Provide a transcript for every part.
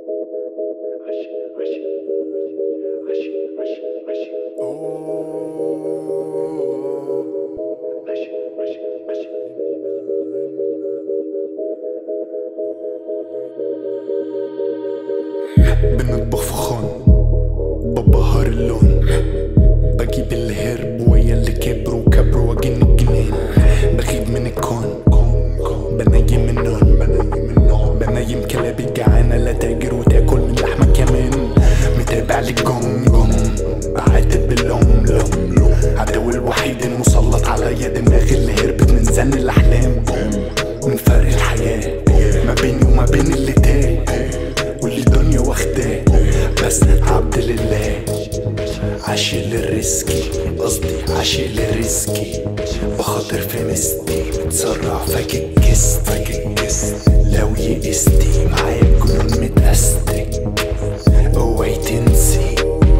بنطبخ في خان ببهر اللون بجيب الهرب ويا اللي كبروا كبروا واجن الجنان بغيب من الكون بنيم النون بنيم كلابي الجعانة لا تاجر وتاكل من لحمة كمان متابع للجم جم بعاتب باللوم لوم عدو الوحيد المسلط عليا دماغي اللي هربت من زن الأحلام من فرق الحياة ما بيني وما بين اللي تاه واللي الدنيا واخداه بس عبد لله عاشق للريسكي قصدي عاشق للريسكي بخاطر في مستي متسرع فاكك كست فاكك كست لو يئستي معايا الجنون متأستك اوعي تنسي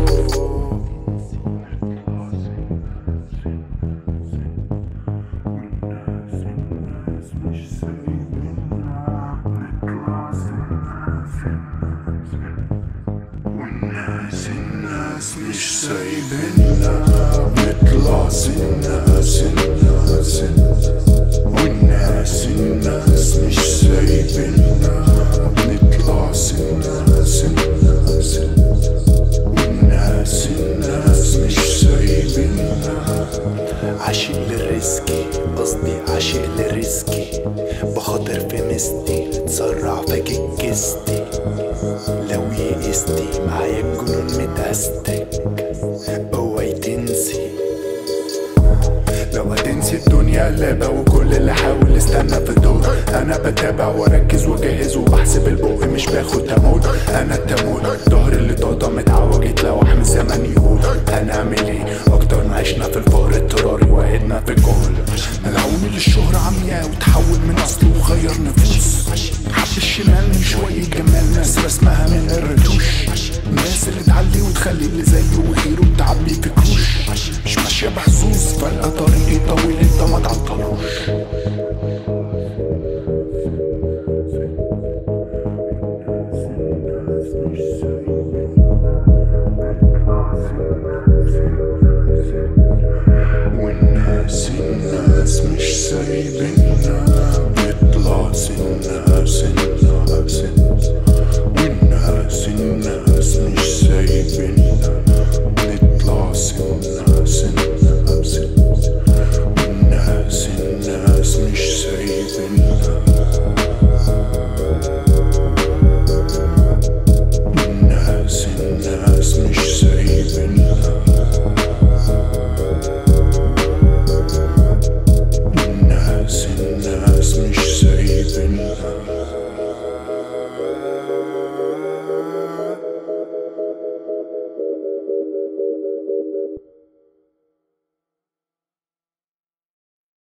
والناس الناس مش سايبنا نطلع سنة سنة سنة والناس الناس مش سايبنا بنطلع سنة سنة سنة والناس الناس مش سايبنا عاشق للريسكي قصدي عاشق للريسكي بخاطر في مستي اتسرع فاكك كستي لو يئستي معايا الجنون متأستك اوعي تنسي لو هتنسي الدنيا قلابة وكل اللي حاول استنى في الدور انا بتابع واركز واجهز وبحسب البوق مش باخد تموت انا التموت ظهر اللي طاطا متعوجت لو احمد زمان يقول هنعمل ايه اكتر ما عشنا في الفقر اضطراري وقعدنا في الجهل ملعون للشهرة عمياء وتحول من اصل وغير نفوس حب الشمال من شوية جمال ناس رسمها من الرتوش الناس اللي تعلي وتخلي اللي زيه وغيره بتعبي في كروش مش ماشية بحظوظ فجأة طريقي طويل انت ما تعطلوش والناس الناس مش سايبنا بيطلع سنة سنة سنة والناس الناس مش سايبنا بنطلع سنة سنة سنة والناس الناس مش سايبنا والناس الناس مش سايبنا الناس الناس مش سايبنا